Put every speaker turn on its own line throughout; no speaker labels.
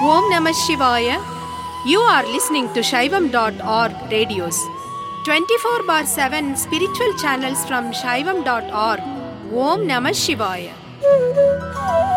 Om Namah Shivaya. You are listening to Shaivam.org radios. 24 bar 7 spiritual channels from Shaivam.org. Om Namah Shivaya.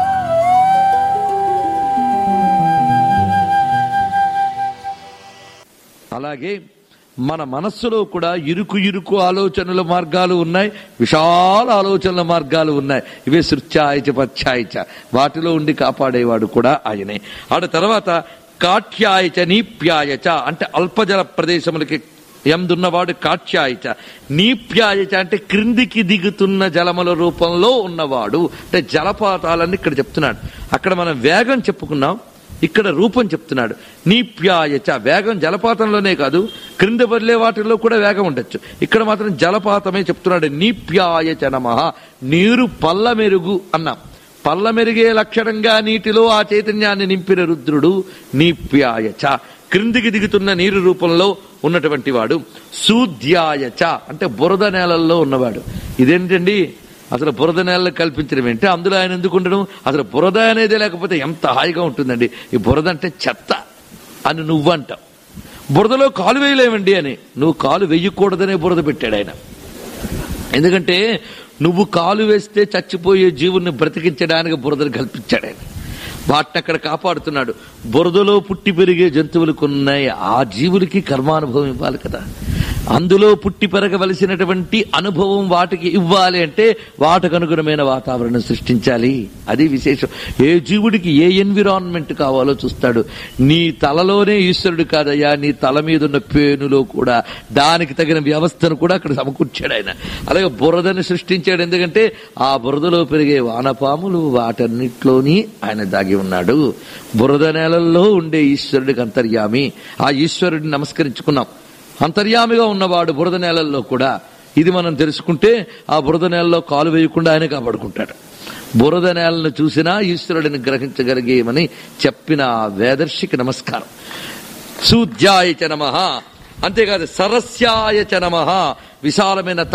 అలాగే మన మనస్సులో కూడా ఇరుకు ఇరుకు ఆలోచనల మార్గాలు ఉన్నాయి విశాల ఆలోచనల మార్గాలు ఉన్నాయి ఇవే సృత్యాయచ పచ్చాయచ వాటిలో ఉండి కాపాడేవాడు కూడా ఆయనే ఆడ తర్వాత కాఠ్యాయచ నీప్యాయచ అంటే అల్పజల ప్రదేశములకి ఎందున్నవాడు కాఠ్యాయచ నీప్యాయచ అంటే క్రిందికి దిగుతున్న జలముల రూపంలో ఉన్నవాడు అంటే జలపాతాలని ఇక్కడ చెప్తున్నాడు అక్కడ మనం వేగం చెప్పుకున్నాం ఇక్కడ రూపం చెప్తున్నాడు నీప్యాయచ వేగం జలపాతంలోనే కాదు క్రింద వదిలే వాటిల్లో కూడా వేగం ఉండొచ్చు ఇక్కడ మాత్రం జలపాతమే చెప్తున్నాడు నీప్యాయచ నమ నీరు పల్ల మెరుగు అన్నాం పల్ల మెరిగే లక్షణంగా నీటిలో ఆ చైతన్యాన్ని నింపిన రుద్రుడు నీప్యాయచ క్రిందికి దిగుతున్న నీరు రూపంలో ఉన్నటువంటి వాడు సూద్యాయచ అంటే బురద నేలల్లో ఉన్నవాడు ఇదేంటండి అసలు బురద నేలలో కల్పించడం ఏంటి అందులో ఆయన ఎందుకు ఉండడం అసలు బురద అనేది లేకపోతే ఎంత హాయిగా ఉంటుందండి ఈ బురద అంటే చెత్త అని నువ్వంటావు బురదలో కాలు వేయలేమండి అని నువ్వు కాలు వెయ్యకూడదనే బురద పెట్టాడు ఆయన ఎందుకంటే నువ్వు కాలు వేస్తే చచ్చిపోయే జీవుని బ్రతికించడానికి బురదను కల్పించాడు ఆయన వాటిని అక్కడ కాపాడుతున్నాడు బురదలో పుట్టి పెరిగే జంతువులకు ఉన్నాయి ఆ జీవులకి కర్మానుభవం ఇవ్వాలి కదా అందులో పుట్టి పెరగవలసినటువంటి అనుభవం వాటికి ఇవ్వాలి అంటే వాటికి అనుగుణమైన వాతావరణం సృష్టించాలి అది విశేషం ఏ జీవుడికి ఏ ఎన్విరాన్మెంట్ కావాలో చూస్తాడు నీ తలలోనే ఈశ్వరుడు కాదయ్యా నీ తల మీద ఉన్న పేనులో కూడా దానికి తగిన వ్యవస్థను కూడా అక్కడ సమకూర్చాడు ఆయన అలాగే బురదని సృష్టించాడు ఎందుకంటే ఆ బురదలో పెరిగే వానపాములు వాటన్నిట్లోని ఆయన దాగి ఉన్నాడు బురద నేలల్లో ఉండే ఈశ్వరుడికి అంతర్యామి ఆ ఈశ్వరుడిని నమస్కరించుకున్నాం అంతర్యామిగా ఉన్నవాడు బురద నేలల్లో కూడా ఇది మనం తెలుసుకుంటే ఆ బురద నేలలో కాలు వేయకుండా ఆయన కాపాడుకుంటాడు బురద నేలను చూసినా ఈశ్వరుడిని గ్రహించగలిగేమని చెప్పిన ఆ వేదర్శికి నమస్కారం సూద్యాయ చ నమ అంతేకాదు సరస్యాయ చ నమ విశాలమైన